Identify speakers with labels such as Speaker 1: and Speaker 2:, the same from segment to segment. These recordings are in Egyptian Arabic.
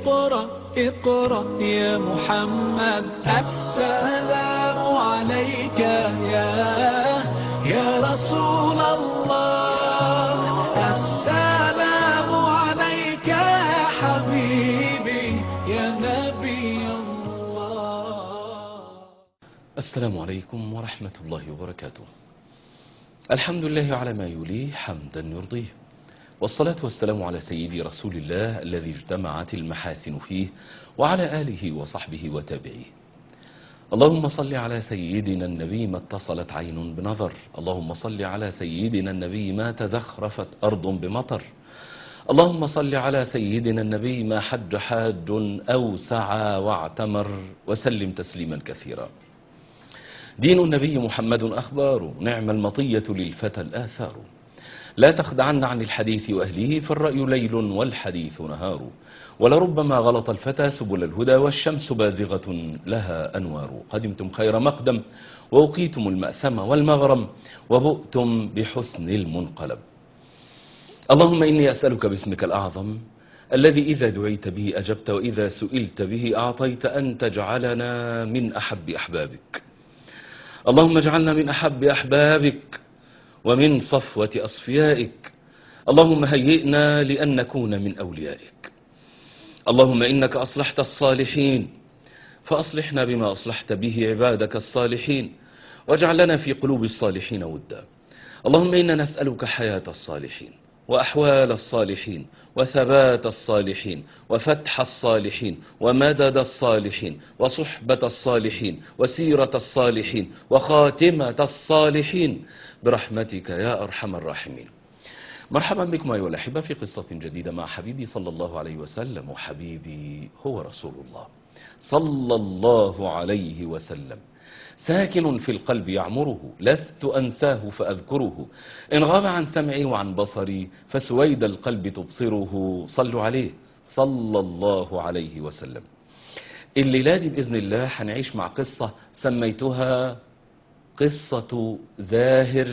Speaker 1: اقرأ اقرأ يا محمد السلام عليك يا يا رسول الله السلام عليك يا حبيبي يا نبي الله
Speaker 2: السلام عليكم ورحمة الله وبركاته الحمد لله على ما يليه حمدا يرضيه والصلاة والسلام على سيدي رسول الله الذي اجتمعت المحاسن فيه وعلى آله وصحبه وتابعيه اللهم صل على سيدنا النبي ما اتصلت عين بنظر اللهم صل على سيدنا النبي ما تزخرفت أرض بمطر اللهم صل على سيدنا النبي ما حج حاج أو سعى واعتمر وسلم تسليما كثيرا دين النبي محمد أخبار نعم المطية للفتى الآثار لا تخدعن عن الحديث وأهله فالرأي ليل والحديث نهار ولربما غلط الفتى سبل الهدى والشمس بازغة لها أنوار قدمتم خير مقدم ووقيتم المأثم والمغرم وبؤتم بحسن المنقلب اللهم إني أسألك باسمك الأعظم الذي إذا دعيت به أجبت وإذا سئلت به أعطيت أن تجعلنا من أحب أحبابك اللهم اجعلنا من أحب أحبابك ومن صفوة أصفيائك اللهم هيئنا لأن نكون من أوليائك اللهم إنك أصلحت الصالحين فأصلحنا بما أصلحت به عبادك الصالحين واجعل لنا في قلوب الصالحين ودا اللهم إنا نسألك حياة الصالحين وأحوال الصالحين وثبات الصالحين وفتح الصالحين ومدد الصالحين وصحبة الصالحين وسيرة الصالحين وخاتمة الصالحين برحمتك يا أرحم الراحمين مرحبا بكم أيها الأحبة في قصة جديدة مع حبيبي صلى الله عليه وسلم وحبيبي هو رسول الله صلى الله عليه وسلم ساكن في القلب يعمره لست أنساه فأذكره إن غاب عن سمعي وعن بصري فسويد القلب تبصره صلوا عليه صلى الله عليه وسلم الليلة دي بإذن الله هنعيش مع قصة سميتها قصة زاهر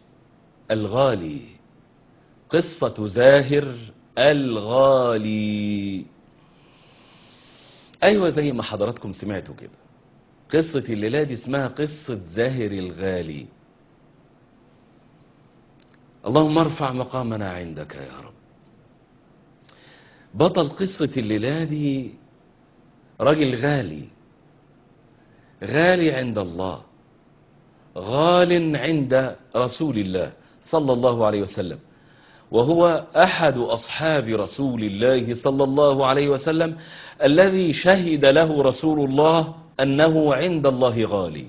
Speaker 2: الغالي قصة زاهر الغالي أيوة زي ما حضراتكم سمعتوا كده قصة الليلة دي اسمها قصة زاهر الغالي اللهم ارفع مقامنا عندك يا رب بطل قصة الليلة دي راجل غالي غالي عند الله غال عند رسول الله صلى الله عليه وسلم وهو أحد أصحاب رسول الله صلى الله عليه وسلم الذي شهد له رسول الله أنه عند الله غالي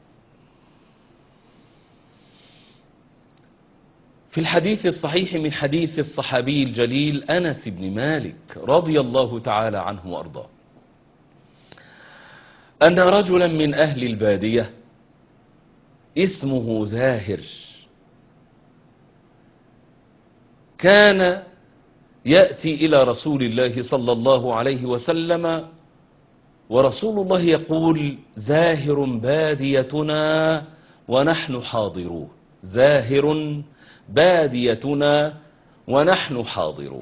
Speaker 2: في الحديث الصحيح من حديث الصحابي الجليل أنس بن مالك رضي الله تعالى عنه وأرضاه أن رجلا من أهل البادية اسمه زاهر كان يأتي إلى رسول الله صلى الله عليه وسلم ورسول الله يقول زاهر باديتنا ونحن حاضروه زاهر باديتنا ونحن حاضروه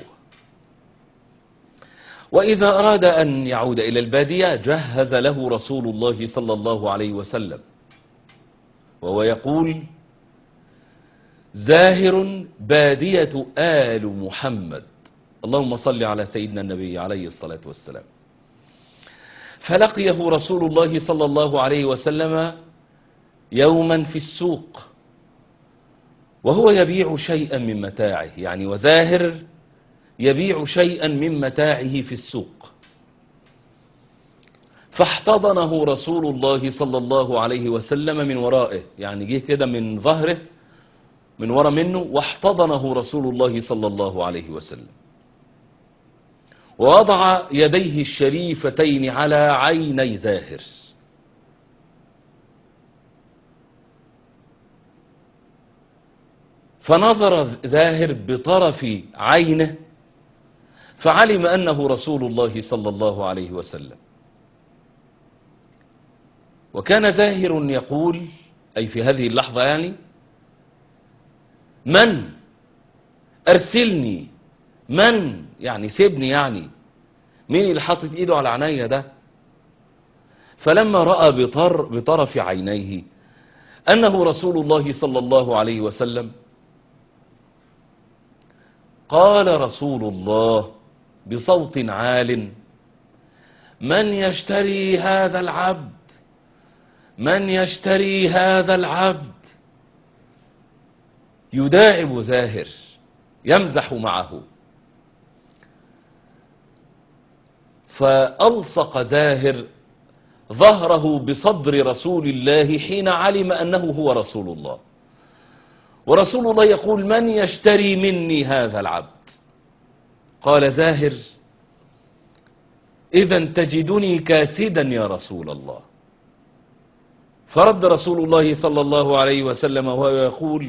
Speaker 2: وإذا أراد أن يعود إلى البادية جهز له رسول الله صلى الله عليه وسلم وهو يقول زاهر بادية آل محمد اللهم صل على سيدنا النبي عليه الصلاة والسلام فلقيه رسول الله صلى الله عليه وسلم يوما في السوق وهو يبيع شيئا من متاعه يعني وزاهر يبيع شيئا من متاعه في السوق فاحتضنه رسول الله صلى الله عليه وسلم من ورائه يعني جه كده من ظهره من ورا منه واحتضنه رسول الله صلى الله عليه وسلم ووضع يديه الشريفتين على عيني زاهر فنظر زاهر بطرف عينه فعلم أنه رسول الله صلى الله عليه وسلم وكان زاهر يقول أي في هذه اللحظة يعني من أرسلني من يعني سيبني يعني مين اللي حاطط ايده على عينيا ده فلما رأى بطر بطرف عينيه أنه رسول الله صلى الله عليه وسلم قال رسول الله بصوت عال من يشتري هذا العبد من يشتري هذا العبد يداعب زاهر يمزح معه فألصق زاهر ظهره بصدر رسول الله حين علم أنه هو رسول الله ورسول الله يقول من يشتري مني هذا العبد قال زاهر إذا تجدني كاسدا يا رسول الله فرد رسول الله صلى الله عليه وسلم وهو يقول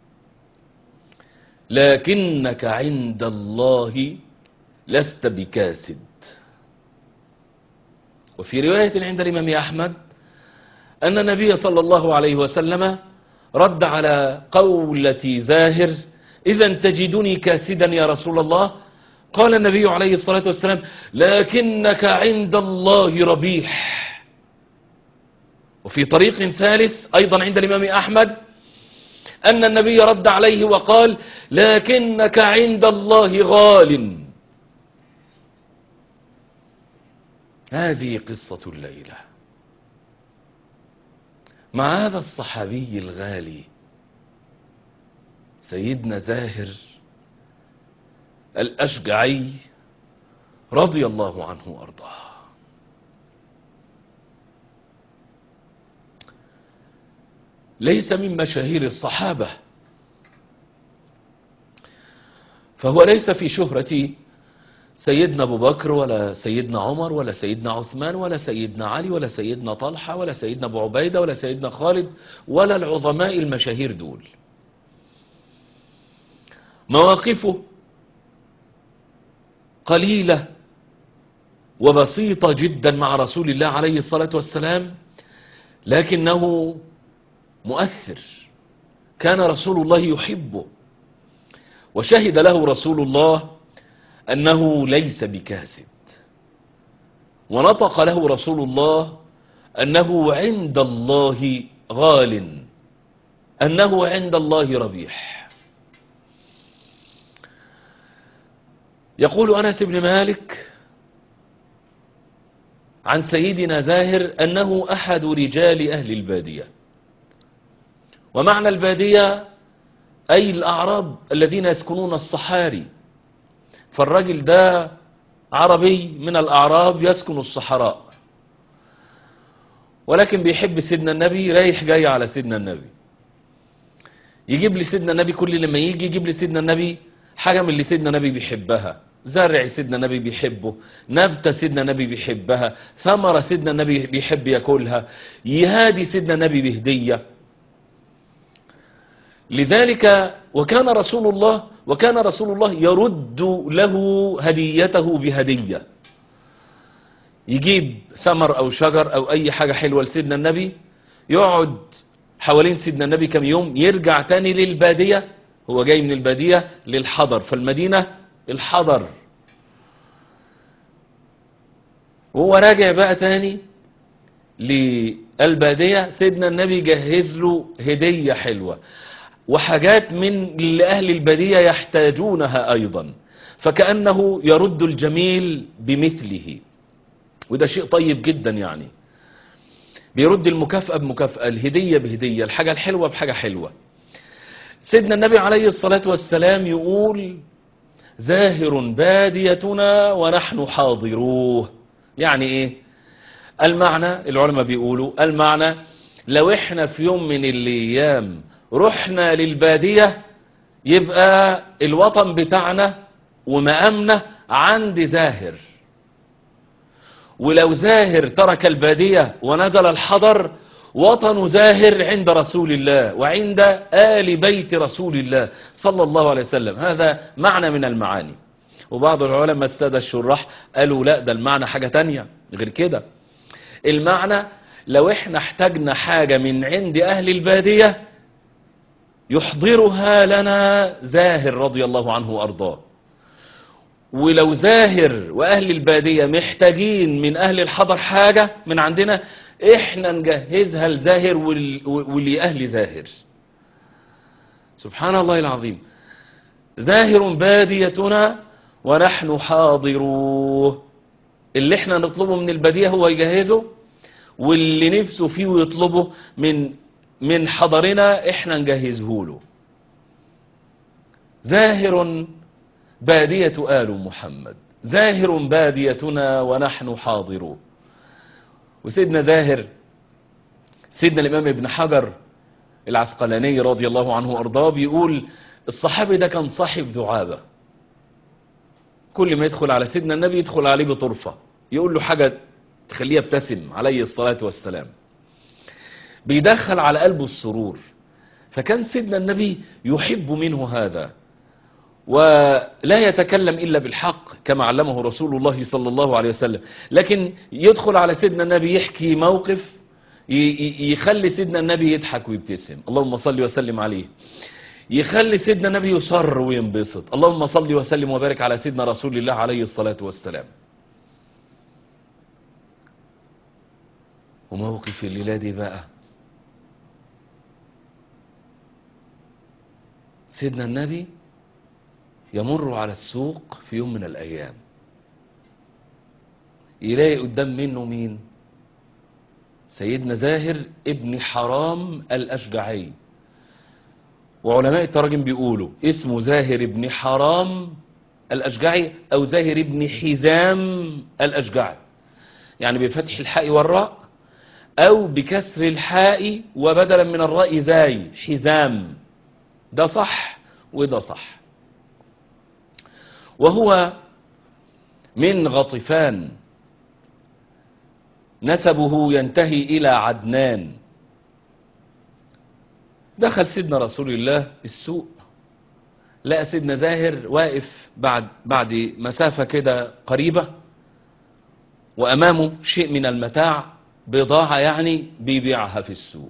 Speaker 2: لكنك عند الله لست بكاسد وفي رواية عند الإمام أحمد أن النبي صلى الله عليه وسلم رد على قولة زاهر إذا تجدني كاسدا يا رسول الله قال النبي عليه الصلاة والسلام لكنك عند الله ربيح وفي طريق ثالث أيضا عند الإمام أحمد أن النبي رد عليه وقال لكنك عند الله غال هذه قصة الليلة مع هذا الصحابي الغالي سيدنا زاهر الأشجعي رضي الله عنه وأرضاه ليس من مشاهير الصحابة فهو ليس في شهرة سيدنا أبو بكر ولا سيدنا عمر ولا سيدنا عثمان ولا سيدنا علي ولا سيدنا طلحة ولا سيدنا أبو عبيدة ولا سيدنا خالد ولا العظماء المشاهير دول مواقفه قليلة وبسيطة جدا مع رسول الله عليه الصلاة والسلام لكنه مؤثر كان رسول الله يحبه وشهد له رسول الله أنه ليس بكاسد ونطق له رسول الله أنه عند الله غال أنه عند الله ربيح يقول أنس بن مالك عن سيدنا زاهر أنه أحد رجال أهل البادية ومعنى البادية أي الأعراب الذين يسكنون الصحاري فالرجل ده عربي من الأعراب يسكن الصحراء ولكن بيحب سيدنا النبي رايح جاي على سيدنا النبي يجيب لي سيدنا النبي كل لما يجي يجيب لي سيدنا النبي حاجة من اللي سيدنا النبي بيحبها زرع سيدنا النبي بيحبه نبتة سيدنا النبي بيحبها ثمرة سيدنا النبي بيحب ياكلها يهادي سيدنا النبي بهدية لذلك وكان رسول الله وكان رسول الله يرد له هديته بهدية يجيب ثمر أو شجر أو أي حاجة حلوة لسيدنا النبي يقعد حوالين سيدنا النبي كم يوم يرجع تاني للبادية هو جاي من البادية للحضر فالمدينة الحضر وهو راجع بقى تاني للبادية سيدنا النبي جهز له هدية حلوة وحاجات من اللي أهل البادية يحتاجونها أيضا فكأنه يرد الجميل بمثله وده شيء طيب جدا يعني بيرد المكافأة بمكافأة الهدية بهدية الحاجة الحلوة بحاجة حلوة سيدنا النبي عليه الصلاة والسلام يقول زاهر باديتنا ونحن حاضروه يعني ايه المعنى العلماء بيقولوا المعنى لو احنا في يوم من الايام رحنا للبادية يبقى الوطن بتاعنا ومقامنا عند زاهر ولو زاهر ترك البادية ونزل الحضر وطن زاهر عند رسول الله وعند آل بيت رسول الله صلى الله عليه وسلم هذا معنى من المعاني وبعض العلماء السادة الشراح قالوا لا ده المعنى حاجة تانية غير كده المعنى لو احنا احتاجنا حاجة من عند أهل البادية يحضرها لنا زاهر رضي الله عنه وأرضاه ولو زاهر واهل البادية محتاجين من اهل الحضر حاجة من عندنا احنا نجهزها لزاهر وال- ولأهل زاهر سبحان الله العظيم زاهر باديتنا ونحن حاضروه اللي احنا نطلبه من البادية هو يجهزه واللي نفسه فيه ويطلبه من من حضرنا احنا نجهزه له زاهر بادية آل محمد زاهر باديتنا ونحن حاضروه وسيدنا زاهر سيدنا الإمام ابن حجر العسقلاني رضي الله عنه وأرضاه بيقول الصحابي ده كان صاحب دعابة كل ما يدخل على سيدنا النبي يدخل عليه بطرفة يقول له حاجة تخليه يبتسم عليه الصلاة والسلام بيدخل على قلبه السرور فكان سيدنا النبي يحب منه هذا ولا يتكلم إلا بالحق كما علمه رسول الله صلى الله عليه وسلم لكن يدخل على سيدنا النبي يحكي موقف ي- ي- يخلي سيدنا النبي يضحك ويبتسم اللهم صل وسلم عليه يخلي سيدنا النبي يصر وينبسط اللهم صل وسلم وبارك على سيدنا رسول الله عليه الصلاة والسلام وموقف الليلة دي بقى سيدنا النبي يمر على السوق في يوم من الأيام يلاقي قدام منه مين سيدنا زاهر ابن حرام الأشجعي وعلماء التراجم بيقولوا اسمه زاهر ابن حرام الأشجعي أو زاهر ابن حزام الأشجعي يعني بفتح الحاء والراء أو بكسر الحاء وبدلا من الراء زاي حزام ده صح وده صح وهو من غطفان نسبه ينتهي إلى عدنان دخل سيدنا رسول الله السوق لقى سيدنا زاهر واقف بعد بعد مسافة كده قريبة وأمامه شيء من المتاع بضاعة يعني بيبيعها في السوق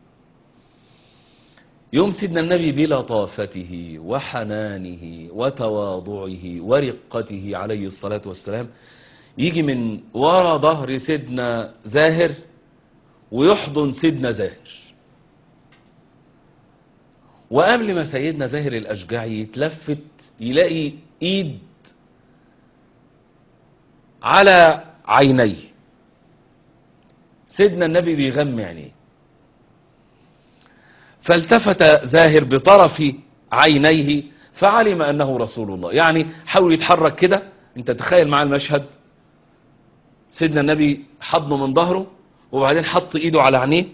Speaker 2: يوم سيدنا النبي بلطافته وحنانه وتواضعه ورقته عليه الصلاة والسلام يجي من ورا ظهر سيدنا زاهر ويحضن سيدنا زاهر وقبل ما سيدنا زاهر الأشجعي يتلفت يلاقي ايد على عينيه سيدنا النبي بيغمي عينيه فالتفت زاهر بطرف عينيه فعلم أنه رسول الله يعني حاول يتحرك كده انت تخيل مع المشهد سيدنا النبي حضنه من ظهره وبعدين حط ايده على عينيه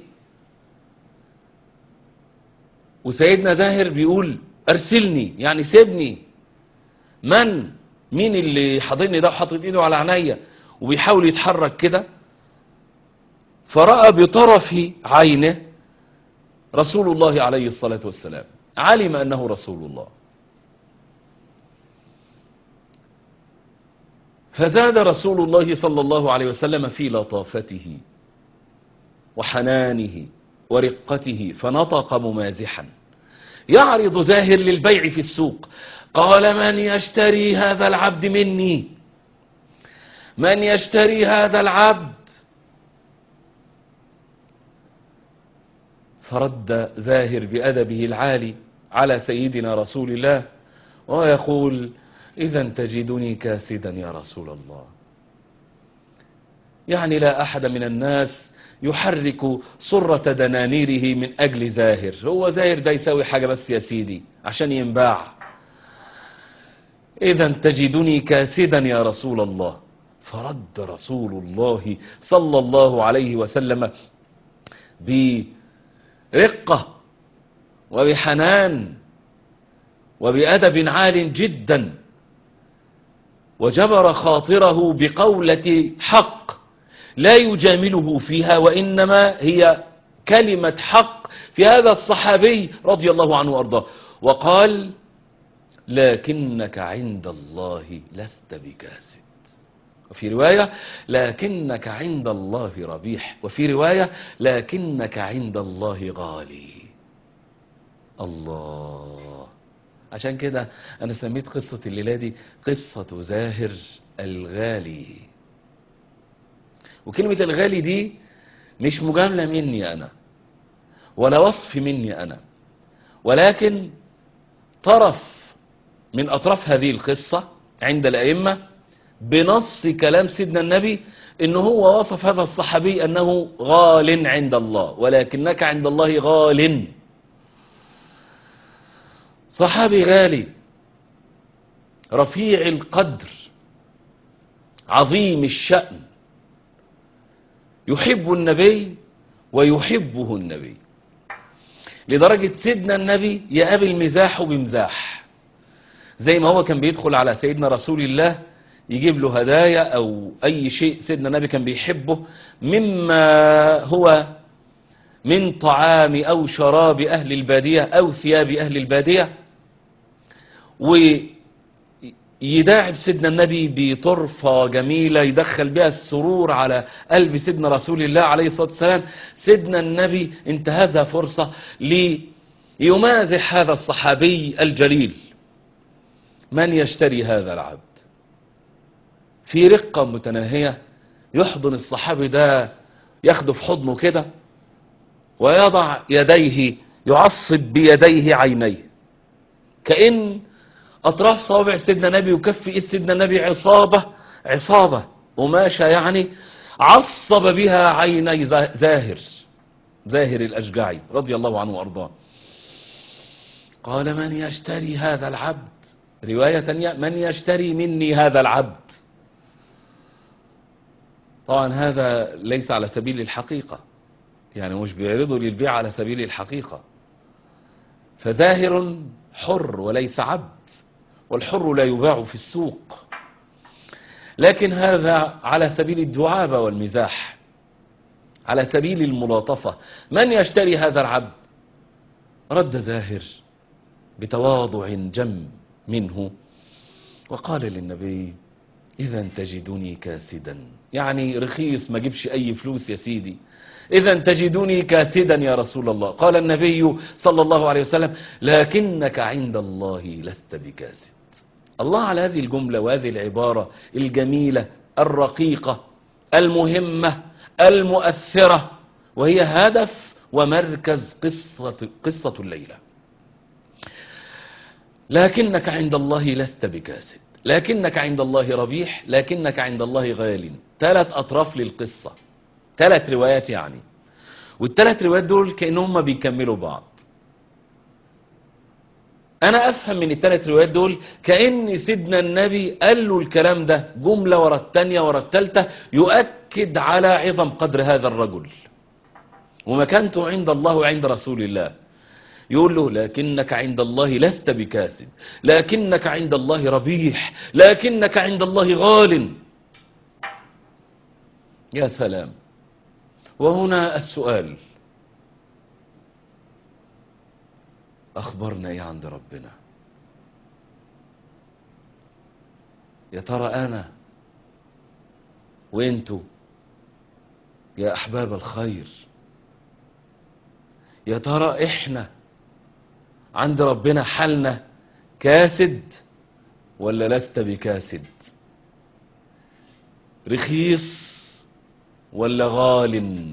Speaker 2: وسيدنا زاهر بيقول ارسلني يعني سيبني من مين اللي حاضني ده وحاطط ايده على عينيا وبيحاول يتحرك كده فرأى بطرف عينه رسول الله عليه الصلاة والسلام علم أنه رسول الله فزاد رسول الله صلى الله عليه وسلم في لطافته وحنانه ورقته فنطق ممازحا يعرض زاهر للبيع في السوق قال من يشتري هذا العبد مني من يشتري هذا العبد فرد زاهر بأدبه العالي على سيدنا رسول الله ويقول إذا تجدني كاسدا يا رسول الله يعني لا أحد من الناس يحرك صرة دنانيره من أجل زاهر هو زاهر ده يساوي حاجة بس يا سيدي عشان ينباع إذا تجدني كاسدا يا رسول الله فرد رسول الله صلى الله عليه وسلم برقة وبحنان وبأدب عال جدا وجبر خاطره بقولة حق لا يجامله فيها وإنما هي كلمة حق في هذا الصحابي رضي الله عنه وأرضاه وقال لكنك عند الله لست بكاسد وفي رواية لكنك عند الله ربيح وفي رواية لكنك عند الله غالي الله عشان كده انا سميت قصة الليلة دي قصة زاهر الغالي وكلمة الغالي دي مش مجاملة مني انا ولا وصف مني انا ولكن طرف من اطراف هذه القصة عند الائمة بنص كلام سيدنا النبي ان هو وصف هذا الصحابي انه غال عند الله ولكنك عند الله غال صحابي غالي رفيع القدر عظيم الشأن يحب النبي ويحبه النبي لدرجة سيدنا النبي يقابل مزاحه بمزاح زي ما هو كان بيدخل على سيدنا رسول الله يجيب له هدايا او اي شيء سيدنا النبي كان بيحبه مما هو من طعام او شراب اهل البادية او ثياب اهل البادية ويداعب سيدنا النبي بطرفة جميلة يدخل بها السرور على قلب سيدنا رسول الله عليه الصلاة والسلام سيدنا النبي انتهزها فرصة ليمازح هذا الصحابي الجليل من يشتري هذا العبد في رقة متناهية يحضن الصحابي ده ياخده في حضنه كده ويضع يديه يعصب بيديه عينيه كأن أطراف صوابع سيدنا نبي وكف إيد سيدنا نبي عصابة عصابة قماشة يعني عصب بها عيني زاهر زاهر الأشجعي رضي الله عنه وأرضاه قال من يشتري هذا العبد رواية تانية من يشتري مني هذا العبد طبعا هذا ليس على سبيل الحقيقة يعني مش بيعرضوا للبيع على سبيل الحقيقة فزاهر حر وليس عبد والحر لا يباع في السوق لكن هذا على سبيل الدعابة والمزاح على سبيل الملاطفة من يشتري هذا العبد رد زاهر بتواضع جم منه وقال للنبي إذا تجدني كاسدا يعني رخيص ما جيبش أي فلوس يا سيدي إذا تجدني كاسدا يا رسول الله قال النبي صلى الله عليه وسلم لكنك عند الله لست بكاسد الله على هذه الجملة وهذه العبارة الجميلة الرقيقة المهمة المؤثرة وهي هدف ومركز قصة, قصة الليلة لكنك عند الله لست بكاسد لكنك عند الله ربيح لكنك عند الله غال ثلاث أطراف للقصة ثلاث روايات يعني والثلاث روايات دول كأنهم بيكملوا بعض أنا أفهم من الثلاث روايات دول كأن سيدنا النبي قال له الكلام ده جملة ورا الثانية ورا الثالثة يؤكد على عظم قدر هذا الرجل ومكانته عند الله وعند رسول الله يقول له لكنك عند الله لست بكاسد لكنك عند الله ربيح لكنك عند الله غال يا سلام وهنا السؤال أخبرنا إيه عند ربنا يا ترى أنا وانتوا يا أحباب الخير يا ترى إحنا عند ربنا حالنا كاسد ولا لست بكاسد رخيص ولا غال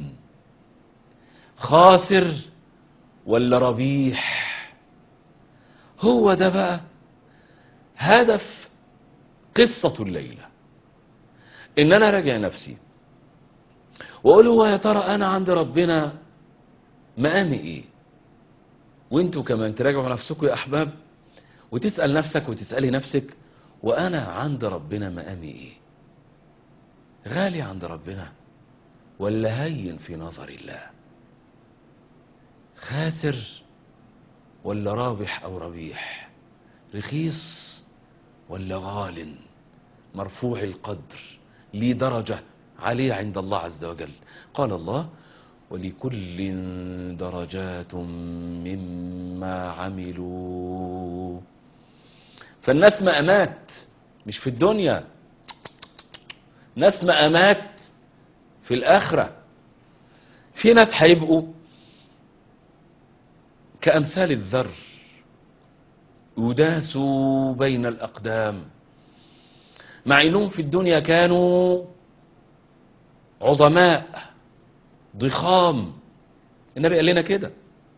Speaker 2: خاسر ولا ربيح هو ده بقى هدف قصة الليلة ان انا راجع نفسي واقول هو يا ترى انا عند ربنا مقامي ايه وانتوا كمان تراجعوا نفسكم يا احباب وتسأل نفسك وتسألي نفسك وانا عند ربنا مقامي ايه غالي عند ربنا ولا هين في نظر الله خاسر ولا رابح او ربيح رخيص ولا غال مرفوع القدر ليه درجة عليه عند الله عز وجل قال الله ولكل درجات مما عملوا فالناس مقامات مش في الدنيا ناس مقامات في الآخرة في ناس هيبقوا كأمثال الذر يداسوا بين الأقدام مع انهم في الدنيا كانوا عظماء ضخام النبي قال لنا كده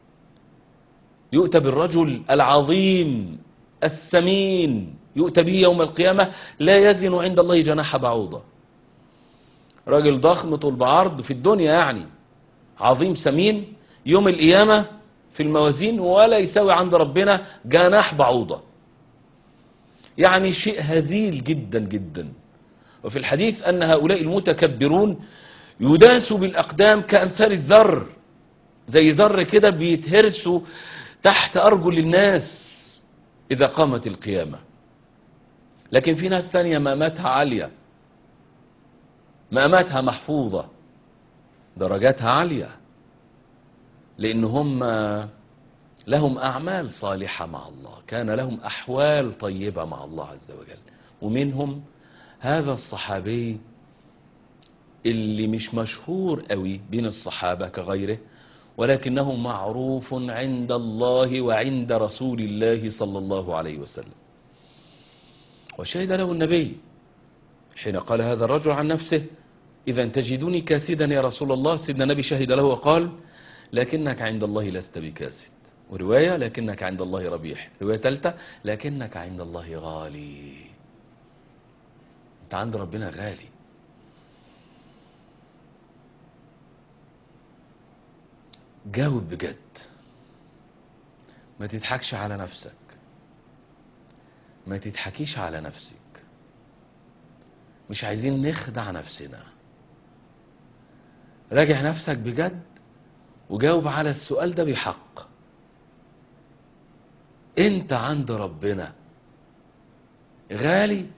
Speaker 2: يؤتى بالرجل العظيم السمين يؤتى به يوم القيامة لا يزن عند الله جناح بعوضة راجل ضخم طول بعرض في الدنيا يعني عظيم سمين يوم القيامة في الموازين ولا يساوي عند ربنا جناح بعوضة يعني شيء هزيل جدا جدا وفي الحديث أن هؤلاء المتكبرون يداسوا بالأقدام كأمثال الذر زي ذر كده بيتهرسوا تحت أرجل الناس إذا قامت القيامة لكن في ناس ثانية ماماتها عالية ماماتها محفوظة درجاتها عالية لأن هم لهم أعمال صالحة مع الله كان لهم أحوال طيبة مع الله عز وجل ومنهم هذا الصحابي اللي مش مشهور قوي بين الصحابة كغيره ولكنه معروف عند الله وعند رسول الله صلى الله عليه وسلم وشهد له النبي حين قال هذا الرجل عن نفسه إذا تجدني كاسدا يا رسول الله سيدنا النبي شهد له وقال لكنك عند الله لست بكاسد ورواية لكنك عند الله ربيح رواية ثالثة لكنك عند الله غالي انت عند ربنا غالي جاوب بجد ما تضحكش على نفسك ما تضحكيش على نفسك مش عايزين نخدع نفسنا راجع نفسك بجد وجاوب على السؤال ده بحق انت عند ربنا غالي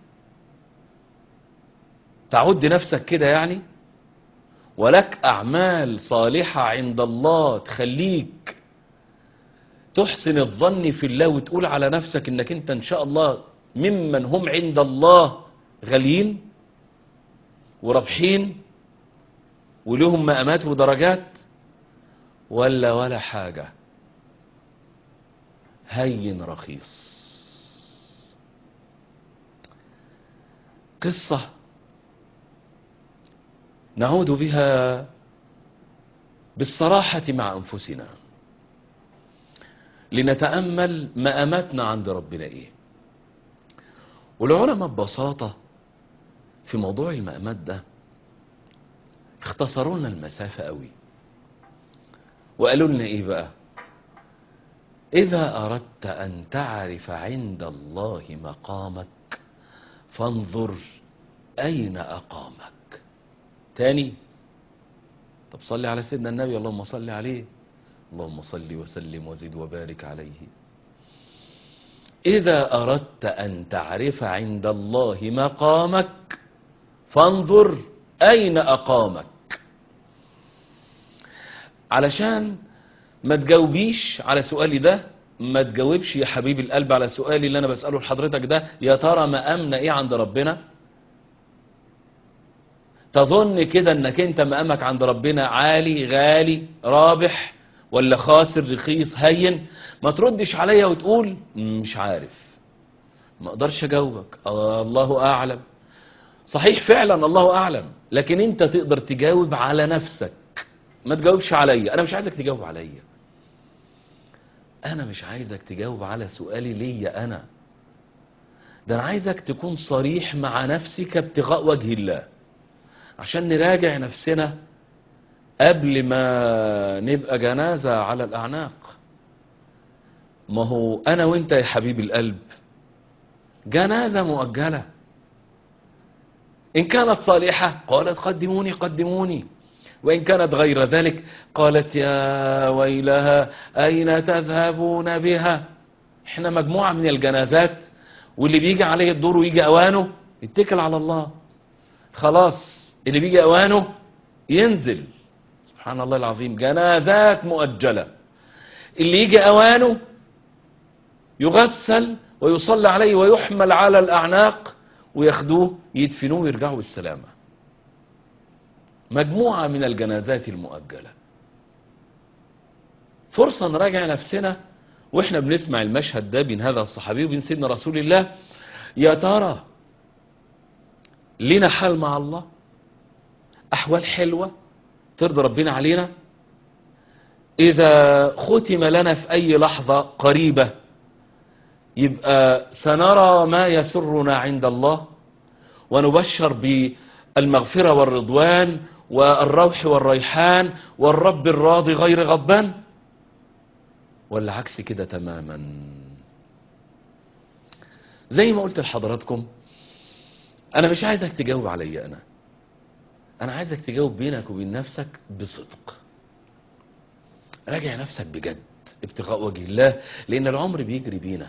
Speaker 2: تعد نفسك كده يعني ولك أعمال صالحة عند الله تخليك تحسن الظن في الله وتقول على نفسك انك انت ان شاء الله ممن هم عند الله غاليين ورابحين ولهم مقامات ودرجات ولا ولا حاجة هين رخيص قصة نعود بها بالصراحة مع أنفسنا لنتأمل مقاماتنا عند ربنا إيه والعلماء ببساطة في موضوع المقامات ده اختصروا لنا المسافة قوي وقالوا لنا إيه بقى إذا أردت أن تعرف عند الله مقامك فانظر أين أقامك تاني طب صلي على سيدنا النبي اللهم صل عليه اللهم صل وسلم وزد وبارك عليه إذا أردت أن تعرف عند الله مقامك فانظر أين أقامك علشان ما تجاوبيش على سؤالي ده ما تجاوبش يا حبيب القلب على سؤالي اللي أنا بسأله لحضرتك ده يا ترى مقامنا إيه عند ربنا تظن كده انك انت مقامك عند ربنا عالي غالي رابح ولا خاسر رخيص هين ما تردش عليا وتقول مش عارف ما اقدرش اجاوبك آه الله اعلم صحيح فعلا الله اعلم لكن انت تقدر تجاوب على نفسك ما تجاوبش عليا انا مش عايزك تجاوب عليا انا مش عايزك تجاوب على سؤالي ليا انا ده انا عايزك تكون صريح مع نفسك ابتغاء وجه الله عشان نراجع نفسنا قبل ما نبقى جنازة على الأعناق ما هو أنا وإنت يا حبيب القلب جنازة مؤجلة إن كانت صالحة قالت قدموني قدموني وإن كانت غير ذلك قالت يا ويلها أين تذهبون بها احنا مجموعة من الجنازات واللي بيجي عليه الدور ويجي أوانه يتكل على الله خلاص اللي بيجي اوانه ينزل سبحان الله العظيم جنازات مؤجلة اللي يجي اوانه يغسل ويصلى عليه ويحمل على الاعناق وياخدوه يدفنوه ويرجعوا بالسلامة مجموعة من الجنازات المؤجلة فرصة نراجع نفسنا واحنا بنسمع المشهد ده بين هذا الصحابي وبين سيدنا رسول الله يا ترى لنا حال مع الله احوال حلوة ترضى ربنا علينا اذا ختم لنا في اي لحظة قريبة يبقى سنرى ما يسرنا عند الله ونبشر بالمغفرة والرضوان والروح والريحان والرب الراضي غير غضبان ولا عكس كده تماما زي ما قلت لحضراتكم انا مش عايزك تجاوب عليا انا انا عايزك تجاوب بينك وبين نفسك بصدق راجع نفسك بجد ابتغاء وجه الله لان العمر بيجري بينا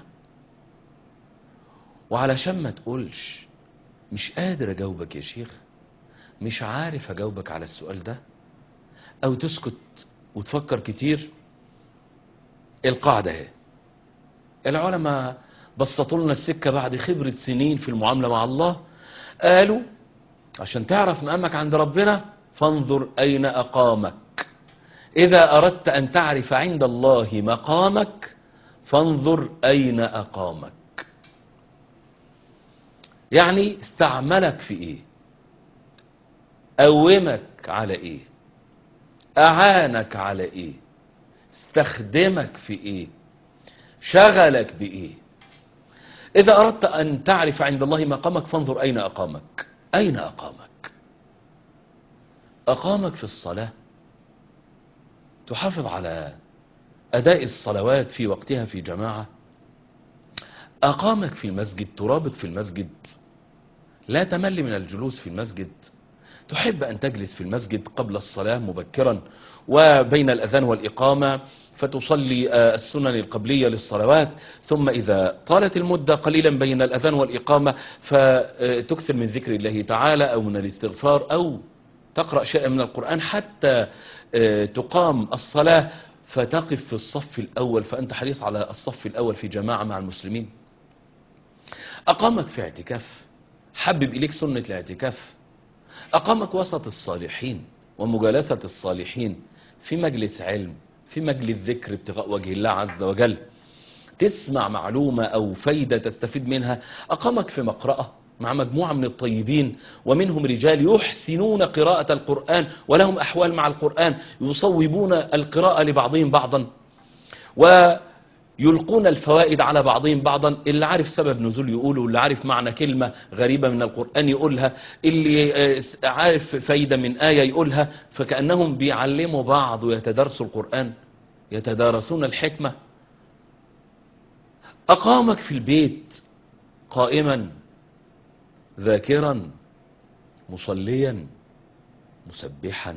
Speaker 2: وعلشان ما تقولش مش قادر اجاوبك يا شيخ مش عارف اجاوبك على السؤال ده او تسكت وتفكر كتير القاعدة اهي العلماء بسطوا لنا السكة بعد خبرة سنين في المعاملة مع الله قالوا عشان تعرف مقامك عند ربنا فانظر أين أقامك إذا أردت أن تعرف عند الله مقامك فانظر أين أقامك يعني استعملك في إيه قومك على إيه أعانك على إيه استخدمك في إيه شغلك بإيه إذا أردت أن تعرف عند الله مقامك فانظر أين أقامك أين أقامك أقامك في الصلاة تحافظ على أداء الصلوات في وقتها في جماعة أقامك في المسجد ترابط في المسجد لا تمل من الجلوس في المسجد تحب أن تجلس في المسجد قبل الصلاة مبكرا وبين الأذان والإقامة فتصلي السنن القبلية للصلوات ثم إذا طالت المدة قليلا بين الأذان والإقامة فتكثر من ذكر الله تعالى أو من الاستغفار أو تقرأ شيئا من القرآن حتى تقام الصلاة فتقف في الصف الأول فأنت حريص على الصف الأول في جماعة مع المسلمين أقامك في اعتكاف حبب إليك سنة الاعتكاف أقامك وسط الصالحين ومجالسة الصالحين في مجلس علم في مجلس ذكر ابتغاء وجه الله عز وجل تسمع معلومة أو فايدة تستفيد منها أقامك في مقرأة مع مجموعة من الطيبين ومنهم رجال يحسنون قراءة القرآن ولهم أحوال مع القرآن يصوبون القراءة لبعضهم بعضا ويلقون الفوائد على بعضهم بعضا اللي عارف سبب نزول يقوله واللي عارف معنى كلمة غريبة من القرآن يقولها اللي عارف فايدة من آية يقولها فكأنهم بيعلموا بعض ويتدرسوا القرآن يتدارسون الحكمة أقامك في البيت قائما ذاكرا مصليا مسبحا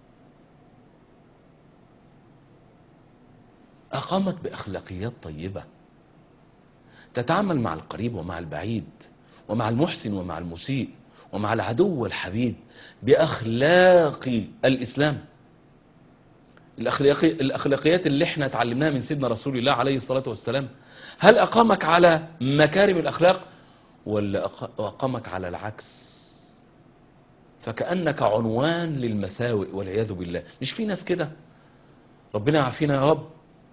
Speaker 2: أقامك بأخلاقيات طيبة تتعامل مع القريب ومع البعيد ومع المحسن ومع المسيء ومع العدو والحبيب بأخلاق الإسلام الأخلاقي الأخلاقيات اللي احنا اتعلمناها من سيدنا رسول الله عليه الصلاة والسلام هل أقامك على مكارم الأخلاق ولا أقامك على العكس فكأنك عنوان للمساوئ والعياذ بالله مش في ناس كده ربنا يعافينا يا رب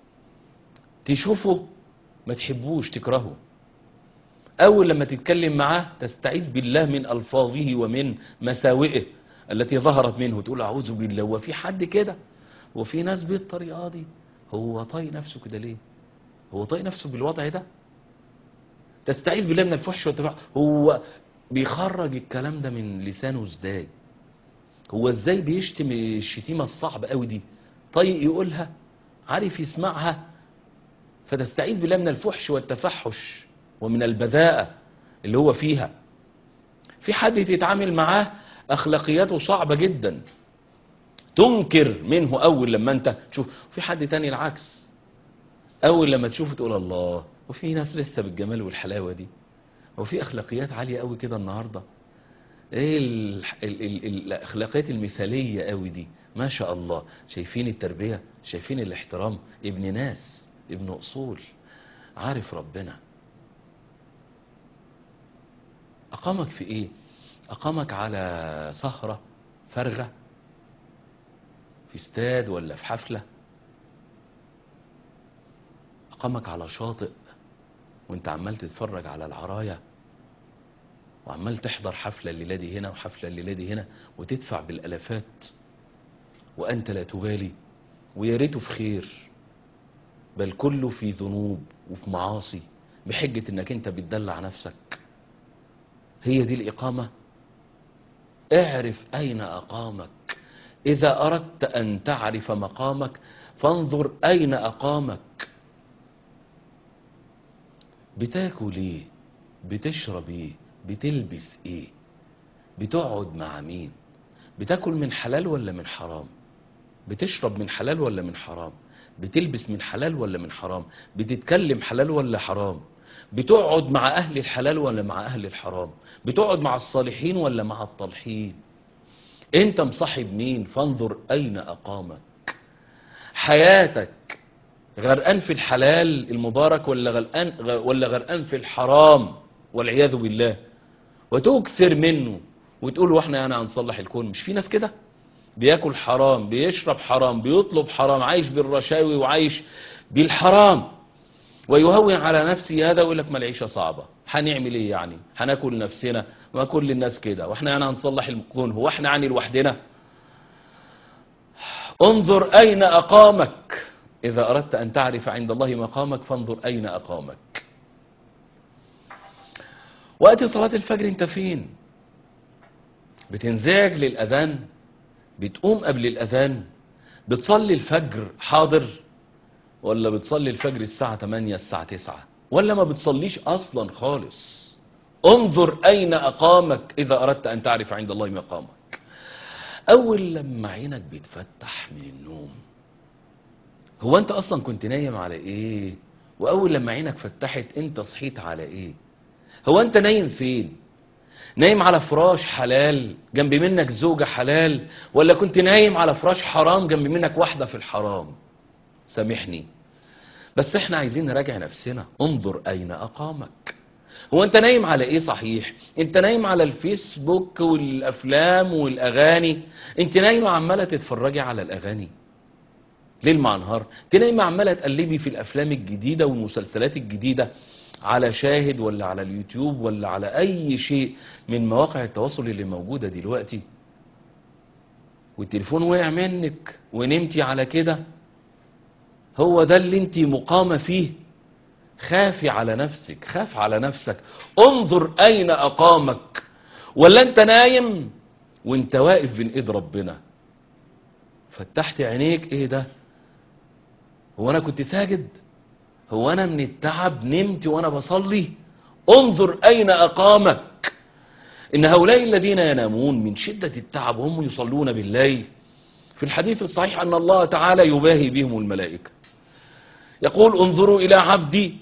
Speaker 2: تشوفه ما تحبوش تكرهه أول لما تتكلم معاه تستعيذ بالله من ألفاظه ومن مساوئه التي ظهرت منه تقول أعوذ بالله وفي حد كده وفي ناس بالطريقة دي هو طاي نفسه كده ليه هو طاي نفسه بالوضع ده تستعيذ بالله من الفحش والتفاح هو بيخرج الكلام ده من لسانه ازاي هو ازاي بيشتم الشتيمة الصعبة قوي دي طيب يقولها عارف يسمعها فتستعيذ بالله من الفحش والتفحش ومن البذاءة اللي هو فيها في حد تتعامل معاه اخلاقياته صعبة جدا تنكر منه اول لما انت تشوف في حد تاني العكس اول لما تشوفه تقول الله وفي ناس لسه بالجمال والحلاوة دي وفي اخلاقيات عالية قوي كده النهاردة ايه ال ال ال الاخلاقيات المثالية قوي دي ما شاء الله شايفين التربية شايفين الاحترام ابن ناس ابن اصول عارف ربنا اقامك في ايه اقامك على سهرة فارغة في استاد ولا في حفلة مقامك على شاطئ وانت عمال تتفرج على العرايا وعمال تحضر حفلة الليلة دي هنا وحفلة الليلة دي هنا وتدفع بالالافات وانت لا تبالي ويا ريته في خير بل كله في ذنوب وفي معاصي بحجة انك انت بتدلع نفسك هي دي الإقامة اعرف أين أقامك إذا أردت أن تعرف مقامك فانظر أين أقامك بتاكل ايه بتشرب ايه بتلبس ايه بتقعد مع مين بتاكل من حلال ولا من حرام بتشرب من حلال ولا من حرام بتلبس من حلال ولا من حرام بتتكلم حلال ولا حرام بتقعد مع أهل الحلال ولا مع أهل الحرام بتقعد مع الصالحين ولا مع الطالحين انت مصاحب مين فانظر أين أقامك حياتك غرقان في الحلال المبارك ولا غرقان ولا غرقان في الحرام والعياذ بالله وتكثر منه وتقول واحنا يعني هنصلح الكون مش في ناس كده بياكل حرام بيشرب حرام بيطلب حرام عايش بالرشاوي وعايش بالحرام ويهون على نفسه هذا ويقول لك ما العيشه صعبه هنعمل ايه يعني هناكل نفسنا ما كل الناس كده واحنا يعني هنصلح الكون هو احنا يعني لوحدنا انظر اين اقامك اذا اردت ان تعرف عند الله مقامك فانظر اين اقامك وقت صلاه الفجر انت فين بتنزعج للاذان بتقوم قبل الاذان بتصلي الفجر حاضر ولا بتصلي الفجر الساعة 8 الساعة 9 ولا ما بتصليش أصلا خالص انظر أين أقامك إذا أردت أن تعرف عند الله مقامك أول لما عينك بيتفتح من النوم هو أنت أصلا كنت نايم على إيه وأول لما عينك فتحت أنت صحيت على إيه هو أنت نايم فين نايم على فراش حلال جنب منك زوجة حلال ولا كنت نايم على فراش حرام جنب منك واحدة في الحرام سامحني بس احنا عايزين نراجع نفسنا انظر اين اقامك هو انت نايم على ايه صحيح انت نايم على الفيسبوك والافلام والاغاني انت نايمه عماله تتفرجي على الاغاني ليل مع نهار انت نايمه عماله تقلبي في الافلام الجديده والمسلسلات الجديده على شاهد ولا على اليوتيوب ولا على اي شيء من مواقع التواصل اللي موجوده دلوقتي والتليفون وقع منك ونمتي على كده هو ده اللي انت مقامة فيه خافي على نفسك خاف على نفسك انظر اين اقامك ولا انت نايم وانت واقف بين ايد ربنا فتحت عينيك ايه ده هو انا كنت ساجد هو انا من التعب نمت وانا بصلي انظر اين اقامك ان هؤلاء الذين ينامون من شدة التعب وهم يصلون بالليل في الحديث الصحيح ان الله تعالى يباهي بهم الملائكة يقول انظروا إلى عبدي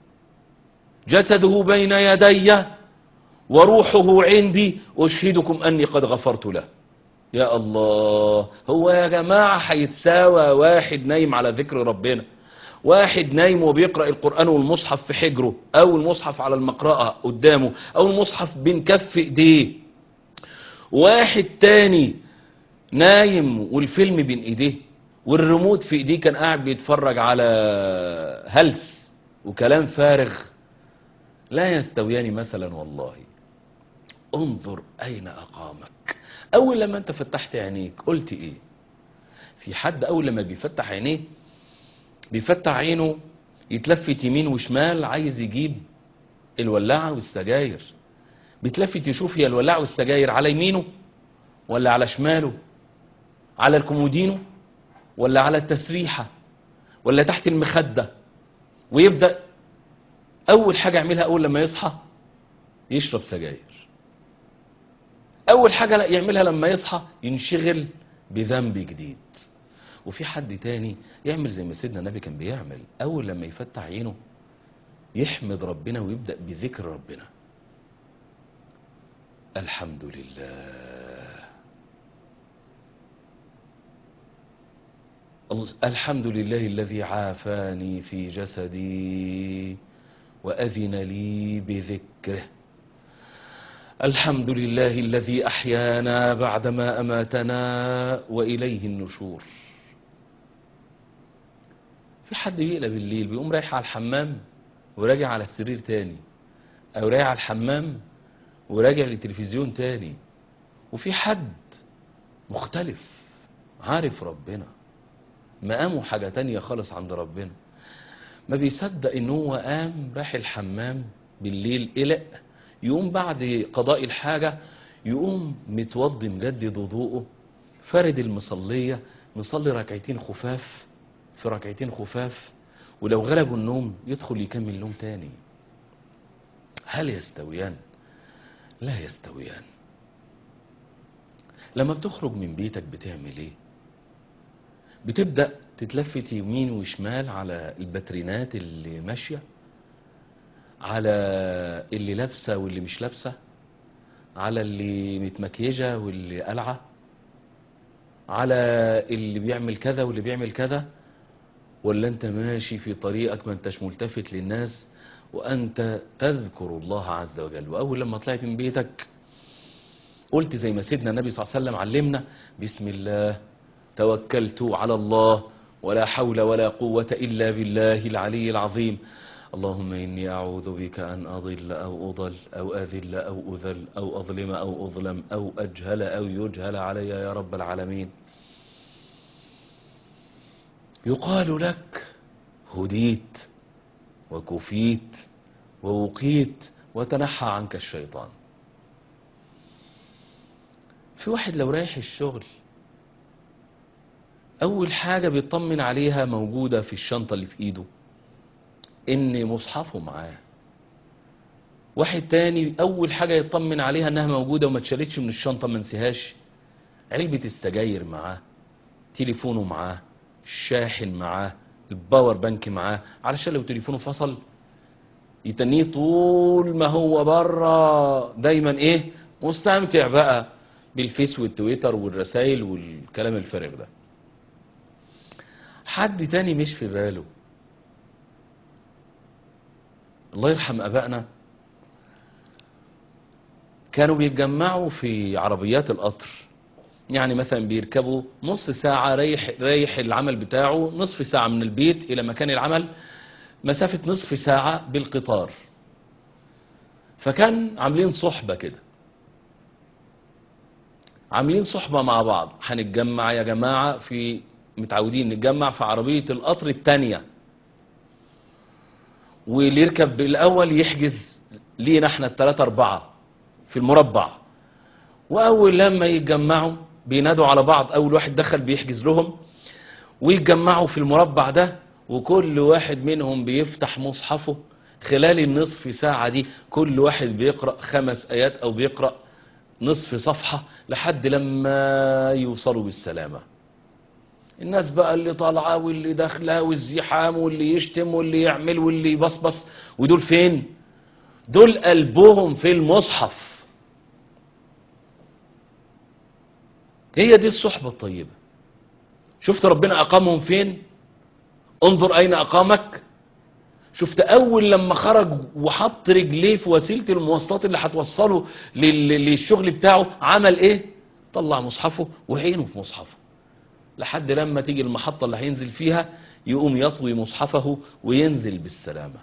Speaker 2: جسده بين يدي وروحه عندي أشهدكم أني قد غفرت له يا الله هو يا جماعة هيتساوى واحد نايم على ذكر ربنا واحد نايم وبيقرأ القرآن والمصحف في حجره أو المصحف على المقرأة قدامه أو المصحف بين كف إيديه واحد تاني نايم والفيلم بين إيديه والريموت في ايديه كان قاعد بيتفرج على هلس وكلام فارغ لا يستويان مثلا والله انظر اين اقامك اول لما انت فتحت عينيك قلت ايه في حد اول لما بيفتح عينيه بيفتح عينه يتلفت يمين وشمال عايز يجيب الولاعة والسجاير بيتلفت يشوف هي الولاعة والسجاير على يمينه ولا على شماله على الكومودينو ولا على التسريحة ولا تحت المخدة ويبدأ أول حاجة يعملها أول لما يصحى يشرب سجاير أول حاجة يعملها لما يصحى ينشغل بذنب جديد وفي حد تاني يعمل زي ما سيدنا النبي كان بيعمل أول لما يفتح عينه يحمد ربنا ويبدأ بذكر ربنا الحمد لله الحمد لله الذي عافاني في جسدي وأذن لي بذكره الحمد لله الذي أحيانا بعدما أماتنا وإليه النشور في حد بيقلب الليل بيقوم رايح على الحمام وراجع على السرير تاني او راجع على الحمام وراجع للتلفزيون تاني وفي حد مختلف عارف ربنا مقامه حاجة تانية خالص عند ربنا ما بيصدق ان هو قام راح الحمام بالليل قلق يقوم بعد قضاء الحاجة يقوم متوضي مجدد وضوءه فارد المصلية مصلي ركعتين خفاف في ركعتين خفاف ولو غلبوا النوم يدخل يكمل نوم تاني هل يستويان لا يستويان لما بتخرج من بيتك بتعمل ايه بتبدأ تتلفت يمين وشمال على الباترينات اللي ماشية على اللي لابسة واللي مش لابسة على اللي متمكيجة واللي قلعة على اللي بيعمل كذا واللي بيعمل كذا ولا انت ماشي في طريقك ما انتش ملتفت للناس وانت تذكر الله عز وجل واول لما طلعت من بيتك قلت زي ما سيدنا النبي صلى الله عليه وسلم علمنا بسم الله توكلت على الله ولا حول ولا قوة إلا بالله العلي العظيم اللهم إني أعوذ بك أن أضل أو أضل أو أذل أو أذل أو أظلم أو أظلم أو أجهل أو يجهل علي يا رب العالمين يقال لك هديت وكفيت ووقيت وتنحى عنك الشيطان في واحد لو رايح الشغل أول حاجة بيطمن عليها موجودة في الشنطة اللي في إيده إن مصحفه معاه واحد تاني أول حاجة يطمن عليها إنها موجودة وما اتشالتش من الشنطة ما نسيهاش علبة السجاير معاه تليفونه معاه الشاحن معاه الباور بانك معاه علشان لو تليفونه فصل يتنيه طول ما هو بره دايما ايه مستمتع بقى بالفيس والتويتر والرسائل والكلام الفارغ ده حد تاني مش في باله الله يرحم ابائنا كانوا بيتجمعوا في عربيات القطر يعني مثلا بيركبوا نص ساعة رايح رايح العمل بتاعه نصف ساعة من البيت إلى مكان العمل مسافة نصف ساعة بالقطار فكان عاملين صحبة كده عاملين صحبة مع بعض هنتجمع يا جماعة في متعودين نتجمع في عربية القطر التانية واللي يركب الأول يحجز لينا احنا التلاتة أربعة في المربع وأول لما يتجمعوا بينادوا على بعض أول واحد دخل بيحجز لهم ويتجمعوا في المربع ده وكل واحد منهم بيفتح مصحفه خلال النصف ساعة دي كل واحد بيقرأ خمس آيات أو بيقرأ نصف صفحة لحد لما يوصلوا بالسلامة الناس بقى اللي طالعة واللي داخلة والزحام واللي يشتم واللي يعمل واللي يبصبص ودول فين دول قلبهم في المصحف هي دي الصحبة الطيبة شفت ربنا أقامهم فين انظر أين أقامك شفت أول لما خرج وحط رجليه في وسيلة المواصلات اللي هتوصله لل- للشغل بتاعه عمل إيه طلع مصحفه وعينه في مصحفه لحد لما تيجي المحطة اللي هينزل فيها يقوم يطوي مصحفه وينزل بالسلامة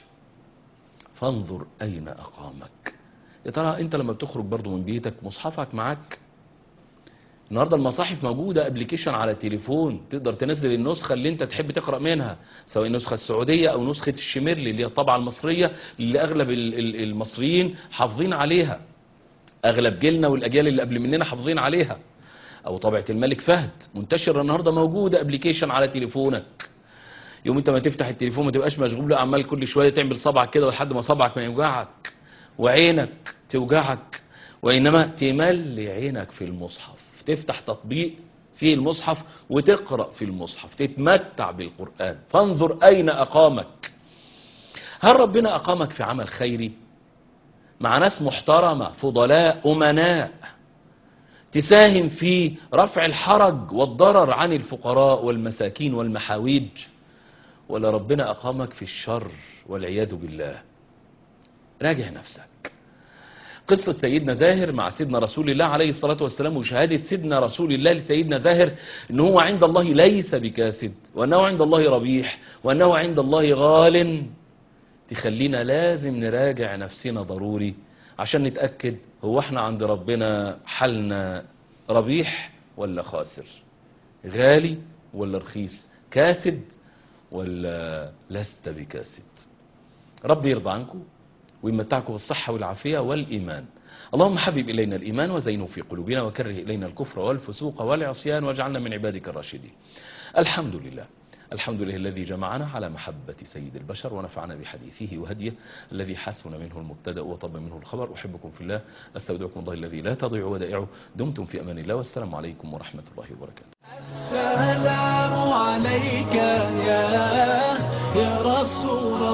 Speaker 2: فانظر أين أقامك يا ترى أنت لما بتخرج برضو من بيتك مصحفك معاك النهارده المصاحف موجودة ابلكيشن على التليفون تقدر تنزل النسخة اللي انت تحب تقرأ منها سواء النسخة السعودية او نسخة الشميرلي اللي هي الطبعة المصرية اللي اغلب ال- ال- المصريين حافظين عليها اغلب جيلنا والاجيال اللي قبل مننا حافظين عليها او طبعة الملك فهد منتشرة النهاردة موجودة ابلكيشن على تليفونك يوم انت ما تفتح التليفون ما تبقاش مشغول لا عمال كل شوية تعمل صبعك كده لحد ما صبعك ما يوجعك وعينك توجعك وإنما تملي عينك في المصحف تفتح تطبيق في المصحف وتقرأ في المصحف تتمتع بالقرآن فانظر أين أقامك هل ربنا أقامك في عمل خيري مع ناس محترمة فضلاء أمناء تساهم في رفع الحرج والضرر عن الفقراء والمساكين والمحاويج ولا ربنا أقامك في الشر والعياذ بالله راجع نفسك قصة سيدنا زاهر مع سيدنا رسول الله عليه الصلاة والسلام وشهادة سيدنا رسول الله لسيدنا زاهر ان هو عند الله ليس بكاسد وانه عند الله ربيح وانه عند الله غال تخلينا لازم نراجع نفسنا ضروري عشان نتأكد هو احنا عند ربنا حالنا ربيح ولا خاسر غالي ولا رخيص كاسد ولا لست بكاسد ربي يرضى عنكم ويمتعكم بالصحة والعافية والإيمان اللهم حبب إلينا الإيمان وزينه في قلوبنا وكره إلينا الكفر والفسوق والعصيان واجعلنا من عبادك الراشدين الحمد لله الحمد لله الذي جمعنا على محبة سيد البشر ونفعنا بحديثه وهديه الذي حسن منه المبتدأ وطب منه الخبر أحبكم في الله أستودعكم الله الذي لا تضيع ودائعه دمتم في أمان الله والسلام عليكم ورحمة الله وبركاته
Speaker 1: السلام عليك يا يا رسول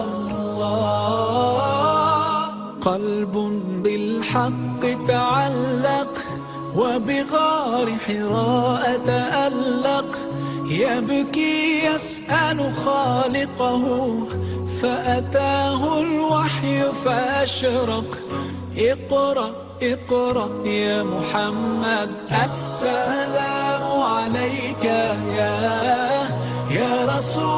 Speaker 1: الله قلب بالحق تعلق وبغار حراء تألق يبكي يسأل خالقه فأتاه الوحي فأشرق اقرأ اقرأ يا محمد السلام عليك يا يا رسول